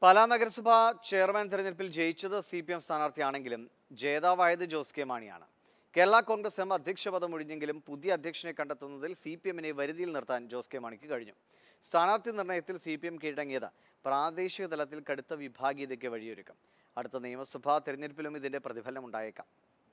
പാലാ നഗരസഭ ചെയർമാൻ തെരഞ്ഞെടുപ്പിൽ ജയിച്ചത് സി പി എം സ്ഥാനാർത്ഥിയാണെങ്കിലും ജേതാവായത് ജോസ് കെ മാണിയാണ് കേരള കോൺഗ്രസ് എം അധ്യക്ഷ പദം ഒഴിഞ്ഞെങ്കിലും പുതിയ അധ്യക്ഷനെ കണ്ടെത്തുന്നതിൽ സി പി എമ്മിനെ വരുതിയിൽ നിർത്താൻ ജോസ് കെ മാണിക്ക് കഴിഞ്ഞു സ്ഥാനാർത്ഥി നിർണയത്തിൽ സി പി എം കീഴടങ്ങിയത് പ്രാദേശിക തലത്തിൽ കടുത്ത വിഭാഗീയതയ്ക്ക് വഴിയൊരുക്കും അടുത്ത നിയമസഭാ തെരഞ്ഞെടുപ്പിലും ഇതിന്റെ പ്രതിഫലനം ഉണ്ടായേക്കാം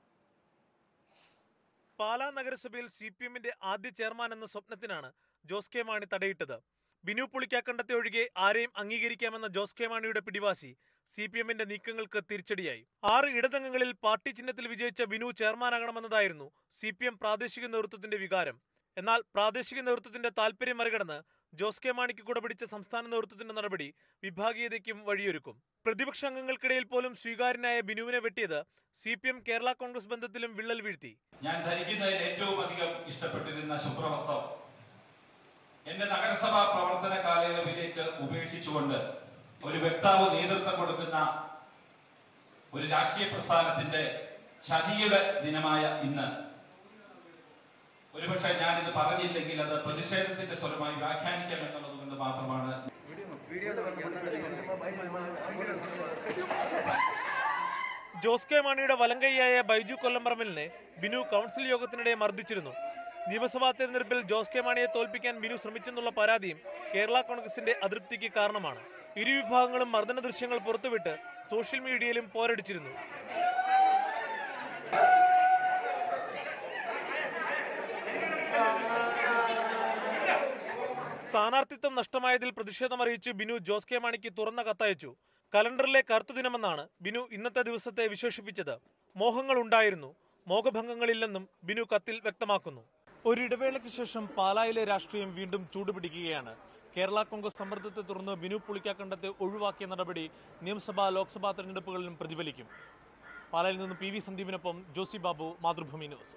പാലാ നഗരസഭയിൽ സി പി എമ്മിന്റെ ആദ്യ ചെയർമാൻ എന്ന സ്വപ്നത്തിനാണ് ജോസ് കെ മാണി തടയിട്ടത് ബിനു പുളിക്കാക്കണ്ടത്തെ ഒഴികെ ആരെയും അംഗീകരിക്കാമെന്ന ജോസ് കെ മാണിയുടെ പിടിവാശി സി പി എമ്മിന്റെ നീക്കങ്ങൾക്ക് തിരിച്ചടിയായി ആറ് ഇടതംഗങ്ങളിൽ പാർട്ടി ചിഹ്നത്തിൽ വിജയിച്ച ബിനു ചെയർമാനാകണമെന്നതായിരുന്നു സി പി എം പ്രാദേശിക നേതൃത്വത്തിന്റെ വികാരം എന്നാൽ പ്രാദേശിക നേതൃത്വത്തിന്റെ താൽപര്യം മറികടന്ന് ജോസ് കെ മാണിക്ക് കുടപിടിച്ച സംസ്ഥാന നേതൃത്വത്തിന്റെ നടപടി വിഭാഗീയതയ്ക്കും വഴിയൊരുക്കും പ്രതിപക്ഷ അംഗങ്ങൾക്കിടയിൽ പോലും സ്വീകാര്യനായ ബിനുവിനെ വെട്ടിയത് C P M Kerala Congress ബന്ധത്തിലും വിള്ളൽ വീഴ്ത്തി ഞാൻ ധരിക്കുന്നതിൽ ഏറ്റവും അധികം ഇഷ്ടപ്പെട്ടിരുന്ന ശുഭ്രവസ്ത്രം എന്റെ നഗരസഭാ പ്രവർത്തന കാലയളവിലേക്ക് ഉപേക്ഷിച്ചുകൊണ്ട് ഒരു വ്യക്താവ് നേതൃത്വം കൊടുക്കുന്ന ഒരു രാഷ്ട്രീയ പ്രസ്ഥാനത്തിന്റെ ചതിയുടെ ദിനമായ ഇന്ന് ഒരുപക്ഷെ ഞാനിത് പറഞ്ഞില്ലെങ്കിൽ അത് പ്രതിഷേധത്തിന്റെ സ്വരമായി വ്യാഖ്യാനിക്കാം എന്നുള്ളത് കൊണ്ട് മാത്രമാണ് ജോസ് കെ മാണിയുടെ വലങ്കൈയായ ബൈജു കൊല്ലംപറമ്പലിനെ ബിനു കൗൺസിൽ യോഗത്തിനിടെ മർദ്ദിച്ചിരുന്നു നിയമസഭാ തെരഞ്ഞെടുപ്പിൽ ജോസ് കെ മാണിയെ തോൽപ്പിക്കാൻ ബിനു ശ്രമിച്ചെന്നുള്ള പരാതിയും കേരള കോൺഗ്രസിന്റെ അതൃപ്തിക്ക് കാരണമാണ് ഇരുവിഭാഗങ്ങളും മർദ്ദന ദൃശ്യങ്ങൾ പുറത്തുവിട്ട് സോഷ്യൽ മീഡിയയിലും പോരടിച്ചിരുന്നു സ്ഥാനാർത്ഥിത്വം നഷ്ടമായതിൽ പ്രതിഷേധമറിയിച്ച് ബിനു ജോസ് കെ മാണിക്ക് തുറന്ന കത്തയച്ചു കലണ്ടറിലെ കറുത്തുദിനമെന്നാണ് ബിനു ഇന്നത്തെ ദിവസത്തെ വിശേഷിപ്പിച്ചത് മോഹങ്ങൾ ഉണ്ടായിരുന്നു മോഹഭംഗങ്ങളില്ലെന്നും ബിനു കത്തിൽ വ്യക്തമാക്കുന്നു ഒരിടവേളയ്ക്ക് ശേഷം പാലായിലെ രാഷ്ട്രീയം വീണ്ടും ചൂടുപിടിക്കുകയാണ് കേരള കോൺഗ്രസ് സമ്മർദ്ദത്തെ തുടർന്ന് ബിനു പുളിക്കാക്കണ്ടത്തെ ഒഴിവാക്കിയ നടപടി നിയമസഭാ ലോക്സഭാ തെരഞ്ഞെടുപ്പുകളിലും പ്രതിഫലിക്കും പാലായിൽ നിന്നും പി വി സന്ദീപിനൊപ്പം ജോസി ബാബു മാതൃഭൂമി ന്യൂസ്